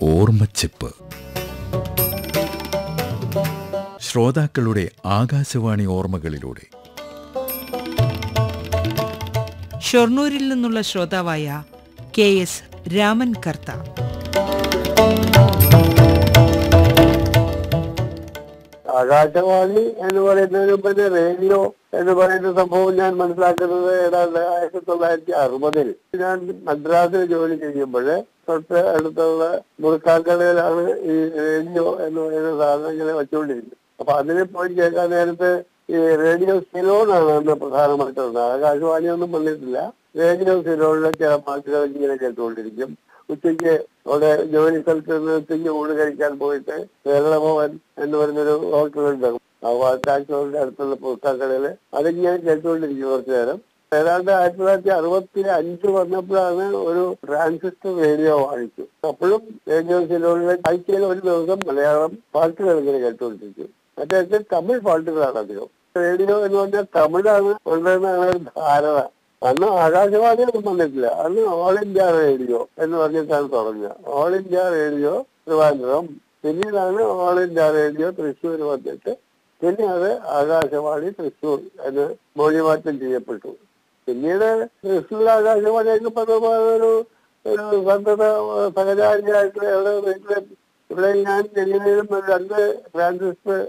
ഓർമ്മച്ചിപ്പ് ശ്രോതാക്കളുടെ ആകാശവാണി ഓർമ്മകളിലൂടെ ഷൊർണൂരിൽ നിന്നുള്ള ശ്രോതാവായ കെ എസ് രാമൻ കർത്ത ആകാശവാണി എന്ന് പറയുന്നതിന് മുമ്പ് റേഡിയോ എന്ന് പറയുന്ന സംഭവം ഞാൻ മനസ്സിലാക്കുന്നത് ഏതാണ്ട് ആയിരത്തി തൊള്ളായിരത്തി അറുപതിൽ ഞാൻ മദ്രാസിൽ ജോലി ചെയ്യുമ്പോൾ തൊട്ട് അടുത്തുള്ള മുറുക്കാക്കടയിലാണ് ഈ റേഡിയോ എന്ന് പറയുന്ന സാധനം ഇങ്ങനെ വെച്ചുകൊണ്ടിരുന്നത് അപ്പൊ അതിനെ പോയി കേൾക്കാൻ നേരത്ത് ഈ റേഡിയോ സിലോണാണ് അന്ന് പ്രധാനമായിട്ടുള്ളത് ആകാശവാണിയൊന്നും വന്നിട്ടില്ല റേഡിയോ സിലോണിലെ ചില പാട്ടുകൾ ഇങ്ങനെ കേട്ടുകൊണ്ടിരിക്കും ഉച്ചയ്ക്ക് അവിടെ ജോലി സ്ഥലത്ത് നിന്ന് ഉച്ചയ്ക്ക് ഊണ് കഴിക്കാൻ പോയിട്ട് കേരളഭവൻ എന്ന് പറയുന്നൊരു ഹോട്ടലുണ്ട് ആ ടാക്സിയുടെ അടുത്തുള്ള പുസ്തകക്കടയില് അതിങ്ങനെ കേട്ടുകൊണ്ടിരിക്കും കുറച്ചു നേരം ഏതാണ്ട് ആയിരത്തി തൊള്ളായിരത്തി അറുപത്തി അഞ്ച് വന്നപ്പോഴാണ് ഒരു ട്രാൻസിസ്റ്റർ റേഡിയോ വാങ്ങിച്ചു അപ്പോഴും റേഡിയോ സിലോണിലെ ആഴ്ചയിൽ ഒരു ദിവസം മലയാളം പാട്ടുകൾ ഇങ്ങനെ കേട്ടുകൊണ്ടിരിക്കും മറ്റേ തമിഴ് പാട്ടുകളാണ് അധികം റേഡിയോ എന്ന് പറഞ്ഞാൽ തമിഴാണ് ഉള്ളതെന്നാണ് ഒരു ധാരണ അന്ന് ആകാശവാണി ഒന്നും വന്നിട്ടില്ല അന്ന് ഓൾ ഇന്ത്യ റേഡിയോ എന്ന് പറഞ്ഞിട്ടാണ് തുടങ്ങുക ഓൾ ഇന്ത്യ റേഡിയോ ട്രിവാൻഡ്രം പിന്നീടാണ് ഓൾ ഇന്ത്യ റേഡിയോ തൃശ്ശൂർ വന്നിട്ട് പിന്നെ അത് ആകാശവാണി തൃശ്ശൂർ എന്ന് മൊഴിമാറ്റം ചെയ്യപ്പെട്ടു പിന്നീട് തൃശ്ശൂർ ആകാശവാണിയൊക്കെ പറഞ്ഞ ഒരു ഒരു സന്തത സഹചാരിയായിട്ട് ഇവിടെ വീട്ടിലെ ഇവിടെ ഞാൻ ജനിക്കുന്നതിനും രണ്ട് ട്രാൻസിസ്റ്റർ